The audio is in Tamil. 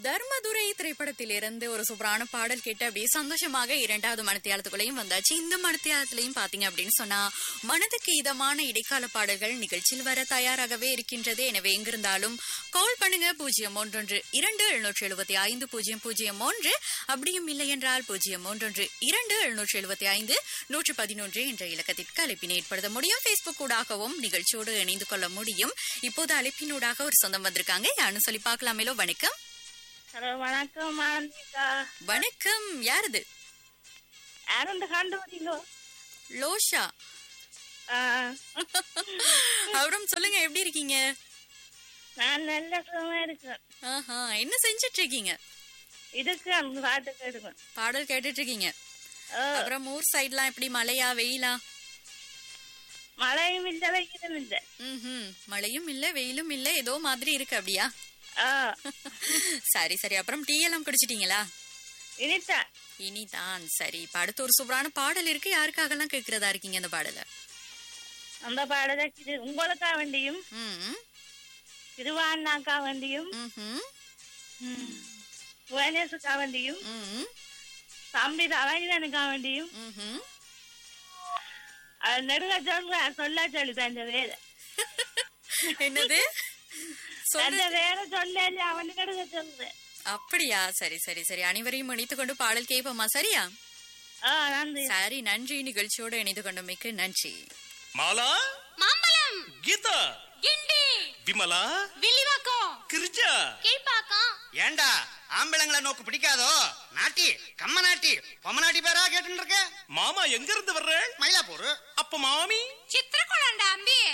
தர்மதுரை திரைப்படத்திலிருந்து ஒரு சூப்பரான பாடல் கேட்டு அப்படியே சந்தோஷமாக இரண்டாவது மனத்தியாலத்துக்குள்ளேயும் வந்தாச்சு இந்த மனத்தியாலத்திலையும் பாத்தீங்க அப்படின்னு சொன்னா மனதுக்கு இதமான இடைக்கால பாடல்கள் நிகழ்ச்சியில் வர தயாராகவே இருக்கின்றது எனவே எங்கிருந்தாலும் கால் பண்ணுங்க பூஜ்ஜியம் ஒன்றொன்று இரண்டு எழுநூற்றி எழுபத்தி ஐந்து பூஜ்ஜியம் பூஜ்ஜியம் ஒன்று அப்படியும் இல்லை என்றால் பூஜ்ஜியம் ஒன்றொன்று இரண்டு எழுநூற்றி எழுபத்தி ஐந்து நூற்று பதினொன்று என்ற இலக்கத்திற்கு அழைப்பினை ஏற்படுத்த முடியும் பேஸ்புக் ஊடாகவும் நிகழ்ச்சியோடு இணைந்து கொள்ள முடியும் இப்போது அழைப்பினூடாக ஒரு சொந்தம் வந்திருக்காங்க யாருன்னு சொல்லி பார்க்கலாமேலோ வணக்கம் ஹலோ வணக்கம் ஆனந்திக்கா வணக்கம் யாரது யாரும் கண்டுபிடிங்கோ லோஷா ஆ, அப்புறம் சொல்லுங்க எப்படி இருக்கீங்க நான் நல்ல சுகமா இருக்கேன் ஆஹா என்ன செஞ்சிட்டு இருக்கீங்க இதுக்கு அந்த பாட்டு கேட்டுக்கேன் பாடல் கேட்டுட்டு இருக்கீங்க ஓ, அப்புறம் ஊர் சைட்லாம் எப்படி மழையா வெயிலா மழையும் இல்லை வெயிலும் இல்லை ம்ஹும் மழையும் இல்ல வெயிலும் இல்ல ஏதோ மாதிரி இருக்கு அப்படியா ஆ, சரி சரி அப்புறம் டீ எல்லாம் குடிச்சிட்டீங்களா இனித்தா இனிதான் சரி இப்ப அடுத்து ஒரு சூப்பரான பாடல் இருக்கு யாருக்காகலாம் கேக்குறதா இருக்கீங்க அந்த பாடல அந்த பாடலை இது உங்களுக்கா வேண்டியும் ம் திருவாண்ணாக்கா வேண்டியும் ம்ஹும், புவனேசுக்கா வேண்டியும் ம் தம்பி ரவீந்திரனுக்கா வேண்டியும் ம்ஹும். அது நெடுக சொல்ற சொல்ல சொல்லி தந்த வேலை என்னது சொல்லு அந்த வேலை சொல்ல அவனு நெடுக சொல்றேன் அப்படியா சரி சரி சரி அனைவரையும் இணைத்து கொண்டு பாடல் கேட்போமா சரியா ஆ நன்றி சரி நன்றி நிகழ்ச்சியோடு இணைந்து கொண்டமைக்கு நன்றி மாலா மாம்பழம் கீதா கிண்டி விமலா வில்லிவாக்கம் கிரிஜா கீழ்பாக்கம் ஏண்டா ஆம்பளைங்களை நோக்கு பிடிக்காதோ நாட்டி கம்ம நாட்டி பொம்ம நாட்டி பேரா கேட்டு இருக்க மாமா எங்க இருந்து வர்றேன் மயிலாப்பூர் அப்ப மாமி சித்திரகுளம் அம்பி